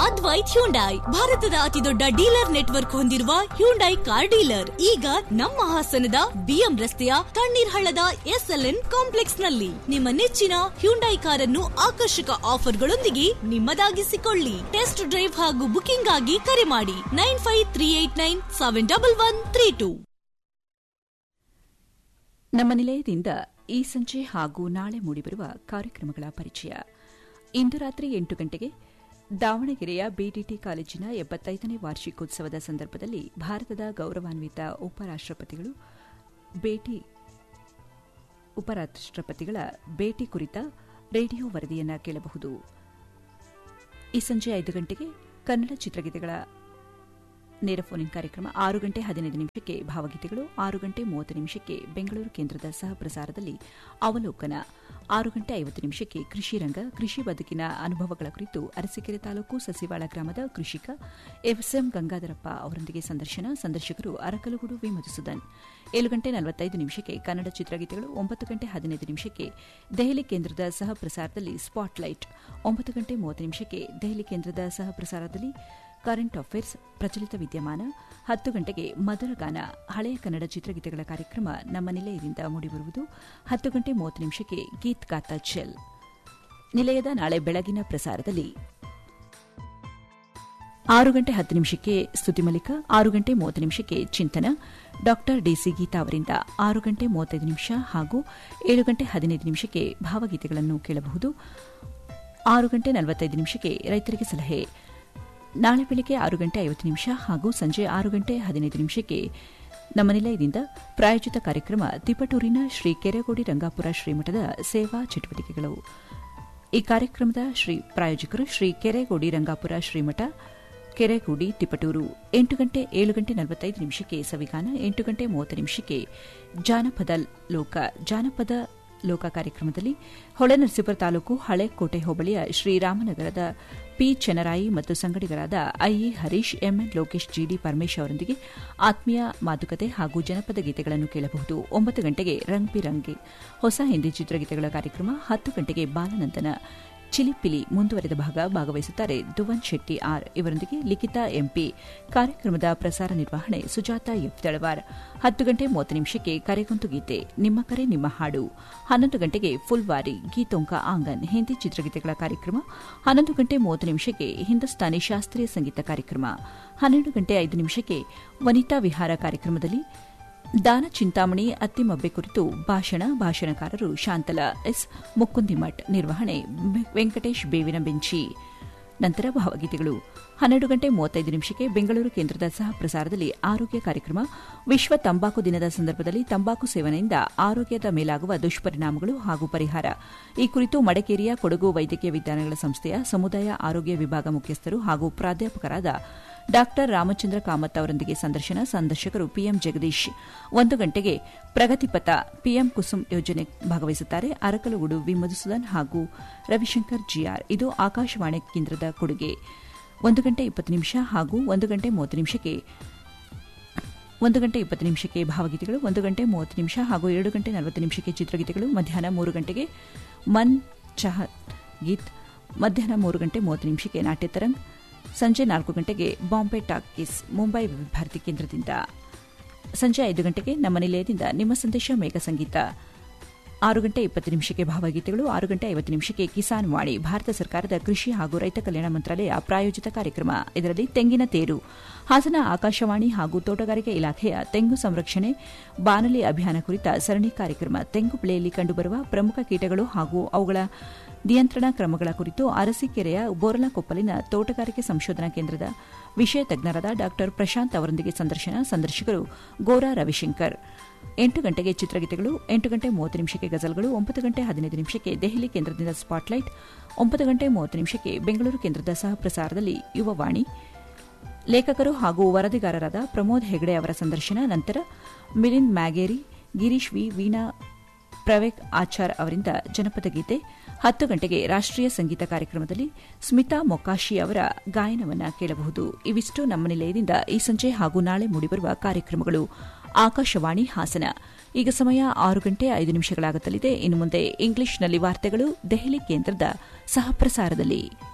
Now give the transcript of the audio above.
Advait Hyundai ಭಾರತದ ಅತಿದೊಡ್ಡ dealer network ಹೊಂದಿರುವ ಹ್ಯುಂಡೈ ಕಾರ್ ಡೀಲರ್ ಈಗ ನಮ್ಮ ಹಾಸನದ ಬಿಎಂ ರಸ್ತೆಯ ತಣ್ಣೀರ್ ಹಳ್ಳದ ಎಸ್ಎಲ್ಎನ್ ಕಾಂಪ್ಲೆಕ್ಸ್ ನಲ್ಲಿ ನಿಮ್ಮ ನೆಚ್ಚಿನ ಹ್ಯುಂಡೈ ಕಾರನ್ನು ಆಕರ್ಷಕ ಆಫರ್ಗಳೊಂದಿಗೆ ನಿಮ್ಮದಾಗಿಸಿಕೊಳ್ಳಿ ಟೆಸ್ಟ್ ಡ್ರೈವ್ ಹಾಗೂ ಬುಕಿಂಗ್ ಆಗಿ ಕರೆ ಮಾಡಿ nine five three eight nine seven double one three two ನಮ್ಮ ನಿಲಯದಿಂದ ಈ ಸಂಜೆ ಹಾಗೂ ನಾಳೆ ಮೂಡಿಬರುವ ಕಾರ್ಯಕ್ರಮಗಳ ಪರಿಚಯ ಇಂದು ರಾತ್ರಿ ಎಂಟು ಗಂಟೆಗೆ ದಾವಣಗೆರೆಯ ಬಿಡಿಟಿ ಕಾಲೇಜಿನ ಎಪ್ಪತ್ತೈದನೇ ವಾರ್ಷಿಕೋತ್ಸವದ ಸಂದರ್ಭದಲ್ಲಿ ಭಾರತದ ಗೌರವಾನ್ವಿತ ಉಪರಾಷ್ಟಪತಿಗಳು ಭೇಟಿ ಉಪರಾಷ್ಟಪತಿಗಳ ಭೇಟಿ ಕುರಿತ ರೇಡಿಯೋ ವರದಿಯನ್ನು ಕೇಳಬಹುದು ಈ ಸಂಜೆ ಐದು ಗಂಟೆಗೆ ಕನ್ನಡ ಚಿತ್ರಗೀತೆಗಳ ನೇರ ಫೋನ್ ಕಾರ್ಯಕ್ರಮ ಆರು ಗಂಟೆ ಹದಿನೈದು ನಿಮಿಷಕ್ಕೆ ಭಾವಗೀತೆಗಳು ಆರು ಗಂಟೆ ಮೂವತ್ತು ನಿಮಿಷಕ್ಕೆ ಬೆಂಗಳೂರು ಕೇಂದ್ರದ ಸಹ ಪ್ರಸಾರದಲ್ಲಿ ಅವಲೋಕನ ಆರು ಗಂಟೆ ಐವತ್ತು ನಿಮಿಷಕ್ಕೆ ಕೃಷಿ ರಂಗ ಕೃಷಿ ಬದುಕಿನ ಅನುಭವಗಳ ಕುರಿತು ಅರಸೀಕೆರೆ ತಾಲೂಕು ಸಸಿವಾಳ ಗ್ರಾಮದ ಕೃಷಿಕ ಎಫ್ಎಂ ಗಂಗಾಧರಪ್ಪ ಅವರೊಂದಿಗೆ ಸಂದರ್ಶನ ಸಂದರ್ಶಕರು ಅರಕಲಗೂಡು ವಿ ಮಧುಸೂದನ್ ಏಳು ಗಂಟೆ ನಲವತ್ತೈದು ನಿಮಿಷಕ್ಕೆ ಕನ್ನಡ ಚಿತ್ರಗೀತೆಗಳು ಒಂಬತ್ತು ಗಂಟೆ ಹದಿನೈದು ನಿಮಿಷಕ್ಕೆ ದೆಹಲಿ ಕೇಂದ್ರದ ಸಹ ಪ್ರಸಾರದಲ್ಲಿ ಸ್ಪಾಟ್ಲೈಟ್ ಒಂಬತ್ತು ಗಂಟೆ ಮೂವತ್ತು ನಿಮಿಷಕ್ಕೆ ದೆಹಲಿ ಕೇಂದ್ರದ ಸಹ ಪ್ರಸಾರದಲ್ಲಿ ಕರೆಂಟ್ ಅಫೇರ್ಸ್ ಪ್ರಚಲಿತ ವಿದ್ಯಮಾನ ಹತ್ತು ಗಂಟೆಗೆ ಮಧುರಗಾನ ಹಳೆಯ ಕನ್ನಡ ಚಿತ್ರಗೀತೆಗಳ ಕಾರ್ಯಕ್ರಮ ನಮ್ಮ ನಿಲಯದಿಂದ ಮೂಡಿಬರುವುದು ಹತ್ತು ಗಂಟೆ ಮೂವತ್ತು ನಿಮಿಷಕ್ಕೆ ಗೀತ್ ಗಾತಾ ಚೆಲ್ ನಿಲಯದ ನಾಳೆ ಬೆಳಗಿನ ಪ್ರಸಾರದಲ್ಲಿ ಆರು ಗಂಟೆ ಹತ್ತು ನಿಮಿಷಕ್ಕೆ ಸ್ತುತಿಮಲಿಕ ಆರು ಗಂಟೆ ಮೂವತ್ತು ನಿಮಿಷಕ್ಕೆ ಚಿಂತನ ಡಾಕ್ಟರ್ ಡಿಸಿ ಗೀತಾ ಅವರಿಂದ ಆರು ಗಂಟೆ ಮೂವತ್ತೈದು ನಿಮಿಷ ಹಾಗೂ ಏಳು ಗಂಟೆ ಹದಿನೈದು ನಿಮಿಷಕ್ಕೆ ಭಾವಗೀತೆಗಳನ್ನು ಕೇಳಬಹುದು ಆರು ಗಂಟೆ ನಲವತ್ತೈದು ನಿಮಿಷಕ್ಕೆ ರೈತರಿಗೆ ಸಲಹೆ ನಾಳೆ ಬೆಳಗ್ಗೆ ಆರು ಗಂಟೆ ಐವತ್ತು ನಿಮಿಷ ಹಾಗೂ ಸಂಜೆ ಆರು ಗಂಟೆ ಹದಿನೈದು ನಿಮಿಷಕ್ಕೆ ನಮ್ಮ ನಿಲಯದಿಂದ ಪ್ರಾಯೋಜಿತ ಕಾರ್ಯಕ್ರಮ ತಿಪಟೂರಿನ ಶ್ರೀ ಕೆರೆಗೋಡಿ ರಂಗಾಪುರ ಶ್ರೀಮಠದ ಸೇವಾ ಚಟುವಟಿಕೆಗಳು ಈ ಕಾರ್ಯಕ್ರಮದ ಶ್ರೀ ಪ್ರಾಯೋಜಕರು ಶ್ರೀ ಕೆರೆಗೋಡಿ ರಂಗಾಪುರ ಶ್ರೀಮಠ ಕೆರೆಗೋಡಿ ತಿಪಟೂರು ಎಂಟು ಗಂಟೆ ಏಳು ಗಂಟೆ ನಲವತ್ತೈದು ನಿಮಿಷಕ್ಕೆ ಸವಿಗಾನ ಎಂಟು ಗಂಟೆ ಮೂವತ್ತು ನಿಮಿಷಕ್ಕೆ ಜಾನಪದ ಲೋಕ ಜಾನಪದ ಲೋಕ ಕಾರ್ಯಕ್ರಮದಲ್ಲಿ ಹೊಳೆನರಸೀಪುರ ತಾಲೂಕು ಹಳೆಕೋಟೆ ಹೋಬಳಿಯ ಶ್ರೀರಾಮನಗರದ ಪಿ ಚೆನರಾಯಿ ಮತ್ತು ಸಂಗಡಿಗರಾದ IE Harish MN Lokesh GD Paramesh ಅವರೊಂದಿಗೆ ಆತ್ಮೀಯ ಮಾತುಕತೆ ಹಾಗೂ ಜನಪದ ಗೀತೆಗಳನ್ನು ಕೇಳಬಹುದು ಒಂಬತ್ತು ಗಂಟೆಗೆ ರಂಗ್ ಬಿರಂಗಿ ಹೊಸ ಹಿಂದಿ ಚಿತ್ರಗೀತೆಗಳ ಕಾರ್ಯಕ್ರಮ ಹತ್ತು ಗಂಟೆಗೆ ಬಾಲನಂದನ ಚಿಲಿಪಿಲಿ ಮುಂದುವರೆದ ಭಾಗ ಭಾಗವಹಿಸುತ್ತಾರೆ ಧುವನ್ ಶೆಟ್ಟಿ ಆರ್ ಇವರೊಂದಿಗೆ ಲಿಖಿತಾ ಎಂಪಿ ಕಾರ್ಯಕ್ರಮದ ಪ್ರಸಾರ ನಿರ್ವಹಣೆ ಸುಜಾತ ಎಫ್ ತಳವಾರ್ ಹತ್ತು ಗಂಟೆ ಮೂವತ್ತು ನಿಮಿಷಕ್ಕೆ ಕರೆಗೊಂತು ಗೀತೆ ನಿಮ್ಮ ಕರೆ ನಿಮ್ಮ ಹಾಡು ಹನ್ನೊಂದು ಗಂಟೆಗೆ ಫುಲ್ವಾರಿ ಗೀತೋಂಕ ಆಂಗನ್ ಹಿಂದಿ ಚಿತ್ರಗೀತೆಗಳ ಕಾರ್ಯಕ್ರಮ ಹನ್ನೊಂದು ಗಂಟೆ ಮೂವತ್ತು ನಿಮಿಷಕ್ಕೆ ಹಿಂದೂಸ್ತಾನಿ ಶಾಸ್ತ್ರೀಯ ಸಂಗೀತ ಕಾರ್ಯಕ್ರಮ ಹನ್ನೆರಡು ಗಂಟೆ ಐದು ನಿಮಿಷಕ್ಕೆ ವನಿತಾ ವಿಹಾರ ಕಾರ್ಯಕ್ರಮದಲ್ಲಿ ದಾನ ಚಿಂತಾಮಣಿ ಅತ್ತಿಮಬ್ಬೆ ಕುರಿತು ಭಾಷಣ ಭಾಷಣಕಾರರು ಶಾಂತಲಾ ಎಸ್ ಮುಕ್ಕುಂದಿಮಠ್ ನಿರ್ವಹಣೆ ವೆಂಕಟೇಶ್ ಬೇವಿನ ಬೆಂಚಿ ನಂತರ ಭಾವಗೀತೆಗಳು ಹನ್ನೆರಡು ಗಂಟೆ ಮೂವತ್ತೈದು ನಿಮಿಷಕ್ಕೆ ಬೆಂಗಳೂರು ಕೇಂದ್ರದ ಸಹ ಪ್ರಸಾರದಲ್ಲಿ ಆರೋಗ್ಯ ಕಾರ್ಯಕ್ರಮ ವಿಶ್ವ ತಂಬಾಕು ದಿನದ ಸಂದರ್ಭದಲ್ಲಿ ತಂಬಾಕು ಸೇವನೆಯಿಂದ ಆರೋಗ್ಯದ ಮೇಲಾಗುವ ದುಷ್ಪರಿಣಾಮಗಳು ಹಾಗೂ ಪರಿಹಾರ ಈ ಕುರಿತು ಮಡಿಕೇರಿಯ ಕೊಡಗು ವೈದ್ಯಕೀಯ ವಿಜ್ಞಾನಗಳ ಸಂಸ್ಥೆಯ ಸಮುದಾಯ ಆರೋಗ್ಯ ವಿಭಾಗ ಮುಖ್ಯಸ್ಥರು ಹಾಗೂ ಪ್ರಾಧ್ಯಾಪಕರಾದ ಡಾ ರಾಮಚಂದ್ರ ಕಾಮತ್ ಅವರೊಂದಿಗೆ ಸಂದರ್ಶನ ಸಂದರ್ಶಕರು ಪಿಎಂ ಜಗದೀಶ್ ಒಂದು ಗಂಟೆಗೆ ಪ್ರಗತಿಪಥ ಪಿಎಂ ಕುಸುಮ್ ಯೋಜನೆ ಭಾಗವಹಿಸುತ್ತಾರೆ ಅರಕಲಗೂಡು ವಿ ಮಧುಸೂದನ್ ಹಾಗೂ ರವಿಶಂಕರ್ ಜಿಆರ್ ಇದು ಆಕಾಶವಾಣಿ ಕೇಂದ್ರದ ಕೊಡುಗೆ ಒಂದು ಗಂಟೆ ಇಪ್ಪತ್ತು ನಿಮಿಷ ಹಾಗೂ ಒಂದು ಗಂಟೆ ಮೂವತ್ತು ನಿಮಿಷಕ್ಕೆ ಒಂದು ಗಂಟೆ ಇಪ್ಪತ್ತು ನಿಮಿಷಕ್ಕೆ ಭಾವಗೀತೆಗಳು ಒಂದು ಗಂಟೆ ಮೂವತ್ತು ನಿಮಿಷ ಹಾಗೂ ಎರಡು ಗಂಟೆ ನಲವತ್ತು ನಿಮಿಷಕ್ಕೆ ಚಿತ್ರಗೀತೆಗಳು ಮಧ್ಯಾಹ್ನ ಮೂರು ಗಂಟೆಗೆ ಮನ್ ಚಹತ್ ಗೀತ್ ಮಧ್ಯಾಹ್ನ ಮೂರು ಗಂಟೆ ಮೂವತ್ತು ನಿಮಿಷಕ್ಕೆ ನಾಟ್ಯತರಂಗ್ ಸಂಜೆ ನಾಲ್ಕು ಗಂಟೆಗೆ ಬಾಂಬೆ ಟಾಕೀಸ್ ಮುಂಬೈ ಭಾರತಿ ಕೇಂದ್ರದಿಂದ ಸಂಜೆ ಐದು ಗಂಟೆಗೆ ನಮ್ಮ ನಿಲಯದಿಂದ ನಿಮ್ಮ ಸಂದೇಶ ಮೇಘ ಸಂಗೀತ ಆರು ಗಂಟೆ ಇಪ್ಪತ್ತು ನಿಮಿಷಕ್ಕೆ ಭಾವಗೀತೆಗಳು ಆರು ಗಂಟೆ ಐವತ್ತು ನಿಮಿಷಕ್ಕೆ ಕಿಸಾನ್ ವಾಣಿ ಭಾರತ ಸರ್ಕಾರದ ಕೃಷಿ ಹಾಗೂ ರೈತ ಕಲ್ಯಾಣ ಮಂತ್ರಾಲಯ ಪ್ರಾಯೋಜಿತ ಕಾರ್ಯಕ್ರಮ ಇದರಲ್ಲಿ ತೆಂಗಿನ ತೇರು ಹಾಸನ ಆಕಾಶವಾಣಿ ಹಾಗೂ ತೋಟಗಾರಿಕೆ ಇಲಾಖೆಯ ತೆಂಗು ಸಂರಕ್ಷಣೆ ಬಾನಲಿ ಅಭಿಯಾನ ಕುರಿತ ಸರಣಿ ಕಾರ್ಯಕ್ರಮ ತೆಂಗು ಬೆಳೆಯಲ್ಲಿ ಕಂಡುಬರುವ ಪ್ರಮುಖ ಕೀಟಗಳು ಹಾಗೂ ಅವುಗಳ ನಿಯಂತ್ರಣ ಕ್ರಮಗಳ ಕುರಿತು ಅರಸೀಕೆರೆಯ ಬೋರಲಕೊಪ್ಪಲಿನ ತೋಟಗಾರಿಕೆ ಸಂಶೋಧನಾ ಕೇಂದ್ರದ ವಿಷಯ ತಜ್ಞರಾದ ಡಾ ಪ್ರಶಾಂತ್ ಅವರೊಂದಿಗೆ ಸಂದರ್ಶನ ಸಂದರ್ಶಕರು ಗೋರಾ ರವಿಶಂಕರ್ ಎಂಟು ಗಂಟೆಗೆ ಚಿತ್ರಗೀತೆಗಳು ಎಂಟು ಗಂಟೆ ಮೂವತ್ತು ನಿಮಿಷಕ್ಕೆ ಗಜಲ್ಗಳು ಒಂಬತ್ತು ಗಂಟೆ ಹದಿನೈದು ನಿಮಿಷಕ್ಕೆ ದೆಹಲಿ ಕೇಂದ್ರದಿಂದ ಸ್ಪಾಟ್ಲೈಟ್ ಒಂಬತ್ತು ಗಂಟೆ ಮೂವತ್ತು ನಿಮಿಷಕ್ಕೆ ಬೆಂಗಳೂರು ಕೇಂದ್ರದ ಸಹ ಪ್ರಸಾರದಲ್ಲಿ ಯುವವಾಣಿ ಲೇಖಕರು ಹಾಗೂ ವರದಿಗಾರರಾದ ಪ್ರಮೋದ್ ಹೆಗಡೆ ಅವರ ಸಂದರ್ಶನ ನಂತರ ಮಿಲಿಂದ್ ಮ್ಯಾಗೇರಿ ಗಿರೀಶ್ ವಿ ವೀಣಾ ಪ್ರವೇಕ್ ಆಚಾರ್ ಅವರಿಂದ ಜನಪದ ಗೀತೆ ಹತ್ತು ಗಂಟೆಗೆ ರಾಷ್ಟೀಯ ಸಂಗೀತ ಕಾರ್ಯಕ್ರಮದಲ್ಲಿ ಸ್ಮಿತಾ ಮೊಕಾಶಿ ಅವರ ಗಾಯನವನ್ನು ಕೇಳಬಹುದು ಇವಿಷ್ಟು ನಮ್ಮ ನಿಲಯದಿಂದ ಈ ಸಂಜೆ ಹಾಗೂ ನಾಳೆ ಮೂಡಿಬರುವ ಕಾರ್ಯಕ್ರಮಗಳು ಆಕಾಶವಾಣಿ ಹಾಸನ ಈಗ ಸಮಯ ಆರು ಗಂಟೆ ಐದು ನಿಮಿಷಗಳಾಗುತ್ತಲಿದೆ ಇನ್ನು ಮುಂದೆ ಇಂಗ್ಲಿಷ್ನಲ್ಲಿ ವಾರ್ತೆಗಳು ದೆಹಲಿ ಕೇಂದ್ರದ ಸಹ ಪ್ರಸಾರದಲ್ಲಿ